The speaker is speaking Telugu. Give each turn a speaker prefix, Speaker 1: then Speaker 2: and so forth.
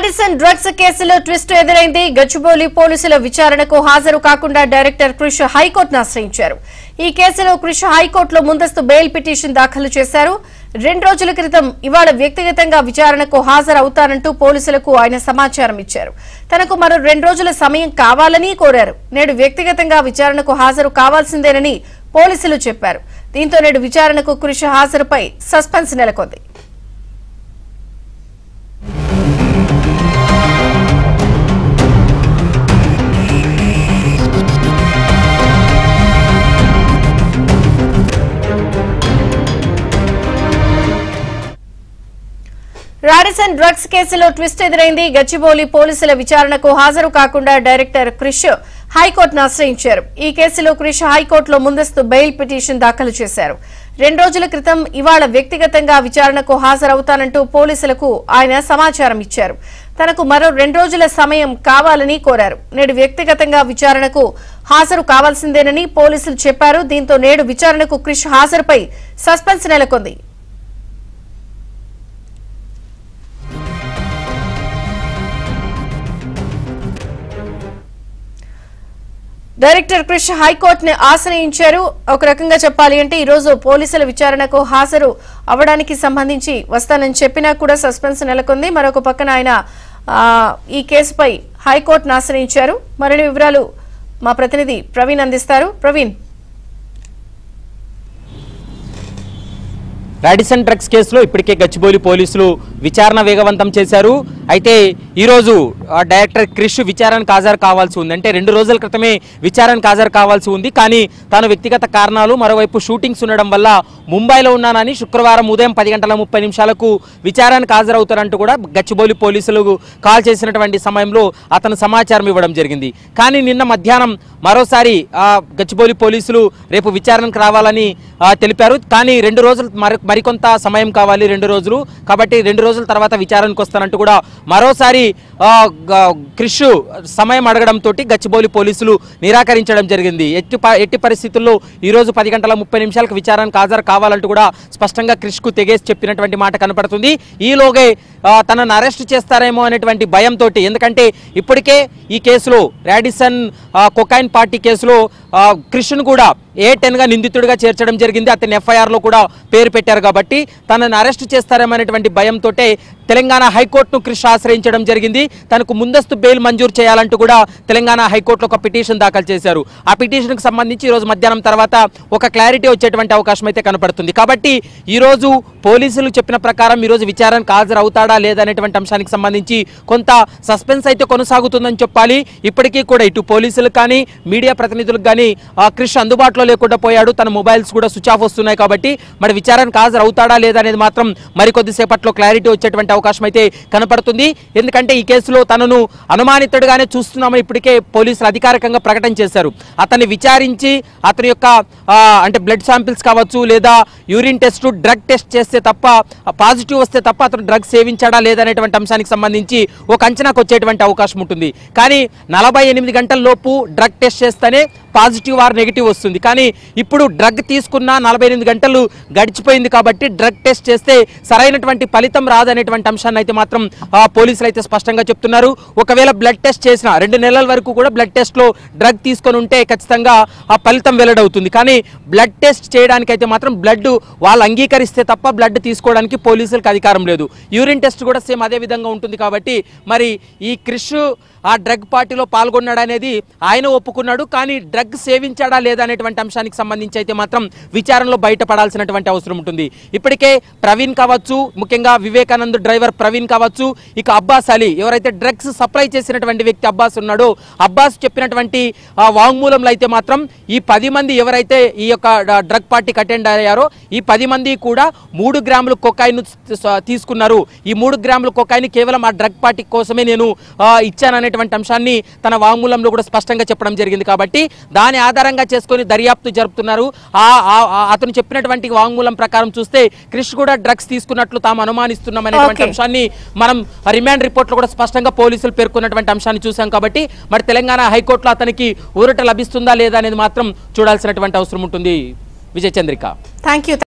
Speaker 1: రాడిసన్ డ్రగ్స్ కేసులో ట్విస్ట్ ఎదురైంది గచ్చిబౌలి పోలీసుల విచారణకు హాజరు కాకుండా డైరెక్టర్ క్రిష్ హైకోర్టును ఆశ్రయించారు ఈ కేసులో క్రిష్ హైకోర్టులో ముందస్తు బెయిల్ పిటిషన్ దాఖలు చేశారు రెండు రోజుల క్రితం ఇవాళ వ్యక్తిగతంగా విచారణకు హాజరవుతానంటూ పోలీసులకు ఆయన సమాచారం ఇచ్చారు తనకు మరో రెండు రోజుల సమయం కావాలని కోరారు నేడు వ్యక్తిగతంగా విచారణకు హాజరు కావాల్సిందేనని పోలీసులు చెప్పారు దీంతో నేడు విచారణకు క్రిష్ హాజరుపై సస్పెన్స్ నెలకొంది రాడిసన్ డ్రగ్స్ కేసులో ట్విస్ట్ ఎదురైంది గచ్చిబౌలి పోలీసుల విచారణకు హాజరు కాకుండా డైరెక్టర్ క్రిష్ హైకోర్టును ఆశ్రయించారు ఈ కేసులో క్రిష్ హైకోర్టులో ముందస్తు బెయిల్ పిటిషన్ దాఖలు చేశారు రెండు రోజుల క్రితం ఇవాళ వ్యక్తిగతంగా విచారణకు హాజరవుతానంటూ పోలీసులకు ఆయన సమాచారం ఇచ్చారు తనకు మరో రెండు రోజుల సమయం కావాలని కోరారు నేడు వ్యక్తిగతంగా విచారణకు హాజరు కావాల్సిందేనని పోలీసులు చెప్పారు దీంతో నేడు విచారణకు క్రిష్ హాజరుపై సస్పెన్స్ నెలకొంది డైరెక్టర్ క్రిష్ హైకోర్టుని ఆశ్రయించారు ఒక రకంగా చెప్పాలి అంటే ఈ రోజు పోలీసుల విచారణకు హాజరు అవడానికి సంబంధించి వస్తానని చెప్పినా కూడా సస్పెన్స్ నెలకొంది మరొక పక్కన ఆయన ఆ, ఈ కేసుపై హైకోర్టును ఆశ్రయించారు మరిన్ని వివరాలు మా ప్రతినిధి ప్రవీణ్ అందిస్తారు ప్రవీణ్
Speaker 2: రాడిసన్ డ్రగ్స్ కేసులో ఇప్పటికే గచ్చిబౌలి పోలీసులు విచారణ వేగవంతం చేశారు అయితే ఈరోజు ఆ, డైరెక్టర్ క్రిష్ విచారణకు హాజరు కావాల్సి ఉంది అంటే రెండు రోజుల క్రితమే విచారణకు హాజరు కావాల్సి ఉంది కానీ తాను వ్యక్తిగత కారణాలు మరోవైపు షూటింగ్స్ ఉండడం వల్ల ముంబైలో ఉన్నానని శుక్రవారం ఉదయం పది గంటల ముప్పై నిమిషాలకు విచారణకు హాజరవుతారంటూ కూడా గచ్చిబౌలి పోలీసులు కాల్ చేసినటువంటి సమయంలో అతను సమాచారం ఇవ్వడం జరిగింది కానీ నిన్న మధ్యాహ్నం మరోసారి ఆ, గచ్చిబౌలి పోలీసులు రేపు విచారణకు రావాలని ఆ, తెలిపారు కానీ రెండు రోజులు మరి మరికొంత సమయం కావాలి రెండు రోజులు కాబట్టి రెండు రోజుల తర్వాత విచారణకు వస్తానంటూ కూడా మరోసారి ఆ, గ- క్రిష్ సమయం అడగడంతో గచ్చిబౌలి పోలీసులు నిరాకరించడం జరిగింది ఎట్టి ప- ఎట్టి పరిస్థితుల్లో ఈ రోజు పది గంటల ముప్పై నిమిషాలకు విచారణకు హాజరు కావాలంటూ కూడా స్పష్టంగా క్రిష్కు తెగేసి చెప్పినటువంటి మాట కనపడుతుంది ఈలోగే ఆ, తనను అరెస్ట్ చేస్తారేమో అనేటువంటి భయంతో ఎందుకంటే ఇప్పటికే ఈ కేసులో రాడిసన్ ఆ, కొకైన్ పార్టీ కేసులో ఆ, క్రిష్ను కూడా ఏ టెన్గా నిందితుడిగా చేర్చడం జరిగింది అతని ఎఫ్ఐఆర్లో కూడా పేరు పెట్టారు కాబట్టి తనను అరెస్ట్ చేస్తారేమో అనేటువంటి భయంతో తెలంగాణ హైకోర్టును క్రిష్ ఆశ్రయించడం జరిగింది తనకు ముందస్తు బెయిల్ మంజూరు చేయాలంటూ కూడా తెలంగాణ హైకోర్టులో ఒక పిటిషన్ దాఖలు చేశారు ఆ పిటిషన్కి సంబంధించి ఈరోజు మధ్యాహ్నం తర్వాత ఒక క్లారిటీ వచ్చేటువంటి అవకాశం అయితే కనపడుతుంది కాబట్టి ఈరోజు పోలీసులు చెప్పిన ప్రకారం ఈరోజు విచారణకు హాజరు అవుతాడా లేదా అనేటువంటి అంశానికి సంబంధించి కొంత సస్పెన్స్ అయితే కొనసాగుతుందని చెప్పాలి ఇప్పటికీ కూడా ఇటు పోలీసులకు కానీ మీడియా ప్రతినిధులకు కానీ ఆ, క్రిష్ అందుబాటులో లేకుండా పోయాడు తన మొబైల్స్ కూడా స్విచ్ ఆఫ్ వస్తున్నాయి కాబట్టి మరి విచారణకు హాజరు అవుతాడా లేదా అనేది మాత్రం మరికొద్ది సేపట్లో క్లారిటీ వచ్చేటువంటి అవకాశం అయితే కనపడుతుంది ఎందుకంటే ఈ కేసులో తనను అనుమానితుడిగానే చూస్తున్నామని ఇప్పటికే పోలీసులు అధికారికంగా ప్రకటన చేశారు అతన్ని విచారించి అతని యొక్క ఆ, అంటే బ్లడ్ శాంపిల్స్ కావచ్చు లేదా యూరిన్ టెస్ట్ డ్రగ్ టెస్ట్ చేస్తే తప్ప పాజిటివ్ వస్తే తప్ప అతను డ్రగ్ సేవించాడా లేదా అనేటువంటి అంశానికి సంబంధించి ఒక అంచనాకు వచ్చేటువంటి అవకాశం ఉంటుంది కానీ నలభై ఎనిమిది గంటల లోపు డ్రగ్ టెస్ట్ చేస్తేనే పాజిటివ్ ఆర్ నెగిటివ్ వస్తుంది కానీ ఇప్పుడు డ్రగ్ తీసుకున్న నలభై ఎనిమిది గంటలు గడిచిపోయింది కాబట్టి డ్రగ్ టెస్ట్ చేస్తే సరైనటువంటి ఫలితం రాదనేటువంటి అంశాన్ని అయితే మాత్రం ఆ, పోలీసులు అయితే స్పష్టంగా చెప్తున్నారు ఒకవేళ బ్లడ్ టెస్ట్ చేసిన రెండు నెలల వరకు కూడా బ్లడ్ టెస్ట్లో డ్రగ్ తీసుకొని ఉంటే ఖచ్చితంగా ఆ ఫలితం వెల్లడవుతుంది కానీ బ్లడ్ టెస్ట్ చేయడానికి అయితే మాత్రం బ్లడ్ వాళ్ళు అంగీకరిస్తే తప్ప బ్లడ్ తీసుకోవడానికి పోలీసులకు అధికారం లేదు యూరిన్ టెస్ట్ కూడా సేమ్ అదే విధంగా ఉంటుంది కాబట్టి మరి ఈ క్రిష్ ఆ డ్రగ్ పార్టీలో పాల్గొన్నాడనేది ఆయన ఒప్పుకున్నాడు కానీ డ్రగ్ సేవించాడా లేదా అనేటువంటి అంశానికి సంబంధించి అయితే మాత్రం విచారణలో బయటపడాల్సినటువంటి అవసరం ఉంటుంది ఇప్పటికే ప్రవీణ్ కావచ్చు ముఖ్యంగా వివేకానంద్ డ్రైవర్ ప్రవీణ్ కావచ్చు ఇక అబ్బాస్ అలీ ఎవరైతే డ్రగ్స్ సప్లై చేసినటువంటి వ్యక్తి అబ్బాస్ ఉన్నాడో అబ్బాస్ చెప్పినటువంటి ఆ వాంగ్మూలంలో అయితే మాత్రం ఈ పది మంది ఎవరైతే ఈ యొక్క డ- డ్రగ్ పార్టీకి అటెండ్ అయ్యారో ఈ పది మంది కూడా మూడు గ్రాములు కొకాయిన్ తీసుకున్నారు ఈ మూడు గ్రాముల కొకాయిన్ కేవలం ఆ డ్రగ్ పార్టీ కోసమే నేను ఆ, ఇచ్చాననేటువంటి అంశాన్ని తన వాంగ్మూలంలో కూడా స్పష్టంగా చెప్పడం జరిగింది కాబట్టి దాని ఆధారంగా చేసుకొని దర్యాప్తు జరుపుతున్నారు ఆ ఆ- ఆ- అతను చెప్పినటువంటి వాంగ్మూలం ప్రకారం చూస్తే క్రిష్ కూడా డ్రగ్స్ తీసుకున్నట్లు తాము అనుమానిస్తున్నాం అనేటువంటి
Speaker 1: Okay.
Speaker 2: అంశాన్ని మనం రిమాండ్ రిపోర్ట్లో కూడా స్పష్టంగా పోలీసులు పేర్కొన్నటువంటి అంశాన్ని చూసాం కాబట్టి మరి తెలంగాణ హైకోర్టులో అతనికి ఊరట లభిస్తుందా లేదా అనేది మాత్రం చూడాల్సినటువంటి అవసరం ఉంటుంది విజయచంద్రిక
Speaker 1: థ్యాంక్ యూ